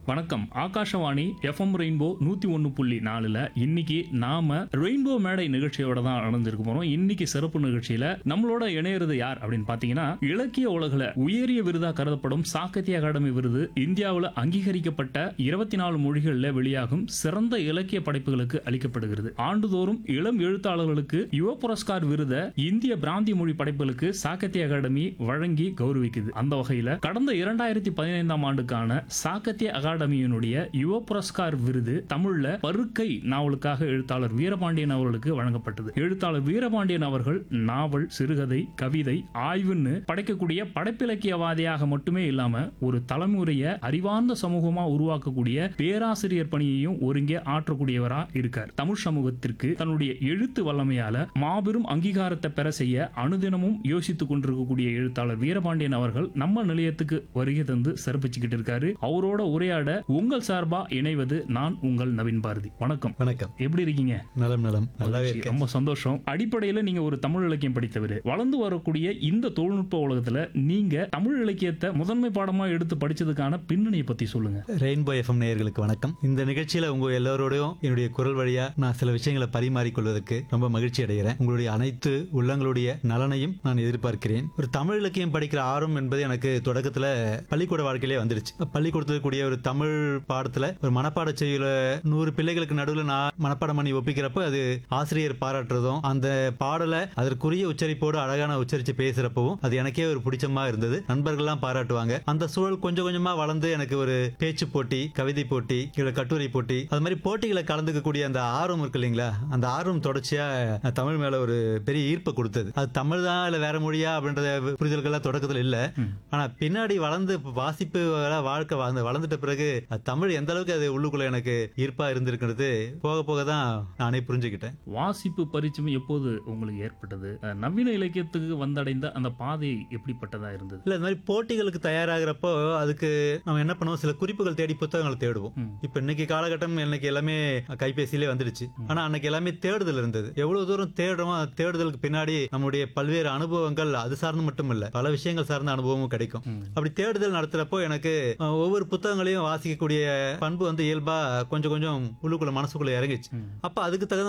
வணக்கம் Akashvani FM rainbow நூத்தி ஒன்னு புள்ளி நாலுல இன்னைக்கு நாம ரெயின்போ மேடை நிகழ்ச்சியோட தான் நடந்திருக்க போறோம் இன்னைக்கு சிறப்பு நிகழ்ச்சியில நம்மளோட இணையறது யார் அப்படின்னு பாத்தீங்கன்னா இலக்கிய உலகில உயரிய விருதா கருதப்படும் சாகித்ய அகாடமி விருது இந்தியாவுல அங்கீகரிக்கப்பட்ட இருபத்தி நாலு மொழிகள்ல வெளியாகும் சிறந்த இலக்கிய படைப்புகளுக்கு அளிக்கப்படுகிறது ஆண்டுதோறும் இளம் எழுத்தாளர்களுக்கு யுவ புரஸ்கார் விருதை இந்திய பிராந்திய மொழி படைப்புகளுக்கு சாகித்ய அகாடமி வழங்கி கௌரவிக்குது அந்த வகையில கடந்த இரண்டாயிரத்தி பதினைந்தாம் ஆண்டுக்கான சாகித்ய அகாடமியினுடைய யுவ புரஸ்கார் விருது தமிழ்ல பருக்கை நாவலுக்காக எழுத்தாளர் வீரபாண்டியன் அவர்களுக்கு வழங்கப்பட்டது எழுத்தாளர் வீரபாண்டியன் அவர்கள் நாவல் சிறுகதை கவிதை ஆய்வுன்னு படைக்கக்கூடிய படைப்பிலக்கியவாதியாக மட்டுமே இல்லாம ஒரு தலைமுறைய அறிவார்ந்த சமூகமா உருவாக்கக்கூடிய பேராசிரியர் பணியையும் ஒருங்கே ஆற்றக்கூடியவரா இருக்கார் தமிழ் சமூகத்திற்கு தன்னுடைய எழுத்து வல்லமையால மாபெரும் அங்கீகாரத்தை பெற செய்ய அனுதினமும் யோசித்துக் கொண்டிருக்கக்கூடிய எழுத்தாளர் வீரபாண்டியன் அவர்கள் நம்ம நிலையத்துக்கு வருகை தந்து சிறப்பிச்சுக்கிட்டு இருக்காரு அவரோட உரையாட உங்கள் சார்பா இணைவது நான் உங்கள் நவீன் பாரதி வணக்கம் வணக்கம் எப்படி இருக்கீங்க நலம் நலம் நல்லாவே இருக்கேன் ரொம்ப சந்தோஷம் அடிப்படையில நீங்க ஒரு தமிழ் இலக்கியம் படித்தவர் வளர்ந்து வரக்கூடிய இந்த தொழில்நுட்ப உலகத்துல நீங்க தமிழ் இலக்கியத்தை முதன்மை பாடமா எடுத்து படிச்சதுக்கான பின்னணியை பத்தி சொல்லுங்க ரெயின்போ எஃப்எம் நேயர்களுக்கு வணக்கம் இந்த நிகழ்ச்சியில உங்க எல்லோரோடையும் என்னுடைய குரல் வழியா நான் சில விஷயங்களை பரிமாறிக்கொள்வதற்கு ரொம்ப மகிழ்ச்சி அடைகிறேன் உங்களுடைய அனைத்து உள்ளங்களுடைய நலனையும் நான் எதிர்பார்க்கிறேன் ஒரு தமிழ் இலக்கியம் படிக்கிற ஆர்வம் என்பது எனக்கு தொடக்கத்துல பள்ளிக்கூட வாழ்க்கையிலே வந்துடுச்சு பள்ளிக்கூடத்துல கூடிய ஒரு தமிழ் பாடத்துல ஒரு மனப்பாட செய்யுல நூறு பிள்ளைகளுக்கு நடுவில் நான் மனப்பாடம் பண்ணி ஒப்பிக்கிறப்ப அது ஆசிரியர் பாராட்டுறதும் அந்த பாடலை அதற்குரிய உச்சரிப்போடு அழகான உச்சரிச்சு பேசுறப்பவும் அது எனக்கே ஒரு பிடிச்சமா இருந்தது நண்பர்கள்லாம் பாராட்டுவாங்க அந்த சூழல் கொஞ்சம் கொஞ்சமா வளர்ந்து எனக்கு ஒரு பேச்சு போட்டி கவிதை போட்டி இல்ல கட்டுரை போட்டி அது மாதிரி போட்டிகளை கலந்துக்கக்கூடிய அந்த ஆர்வம் இருக்கு இல்லைங்களா அந்த ஆர்வம் தொடர்ச்சியா தமிழ் மேல ஒரு பெரிய ஈர்ப்பை கொடுத்தது அது தமிழ் தான் இல்ல வேற மொழியா அப்படின்றத புரிதல்கள்லாம் தொடக்கத்துல இல்ல ஆனா பின்னாடி வளர்ந்து வாசிப்பு வர- வாழ்க்கை வாழ்ந்து வளர்ந்துட்ட பிறகு அது தமிழ் எந்த அளவுக்கு அது உள்ளுக்குள்ள எனக்கு ஈர்ப்பா இருந்திருக்கிறது போக போக தான் நானே புரிஞ்சுக்கிட்டேன் வாசிப்பு பரிச்சயம் எப்போது உங்களுக்கு ஏற்பட்டது அஹ், நவீன இலக்கியத்துக்கு வந்தடைந்த அந்த பாதை எப்படிப்பட்டதா இருந்தது இல்ல இந்த மாதிரி போட்டிகளுக்கு தயாராகிறப்போ அதுக்கு நம்ம என்ன பண்ணுவோம் சில குறிப்புகள் தேடி புத்தகங்களை தேடுவோம் ம். இப்ப இன்னைக்கு காலகட்டம் இன்னைக்கு எல்லாமே கைபேசியிலே வந்துடுச்சு ஆனா அன்னைக்கு எல்லாமே தேடுதல் இருந்தது எவ்வளவு தூரம் தேடுறோமோ அந்த தேடுதலுக்கு பின்னாடி நம்முடைய பல்வேறு அனுபவங்கள் அது சார்ந்து மட்டும் இல்ல பல விஷயங்கள் சார்ந்த அனுபவமும் கிடைக்கும் ம். அப்படி தேடுதல் நடத்துறப்போ எனக்கு அஹ், ஒவ்வொரு புத்தகங்களையும் வாசிக்கக்கூடிய பண்பு வந்து இயல்பா கொஞ்சம் கொஞ்சம் உள்ளுக்குள்ள மனசுக்குள்ள இறங்கிச்சு ம். அப்ப அதுக்கு தகுந்த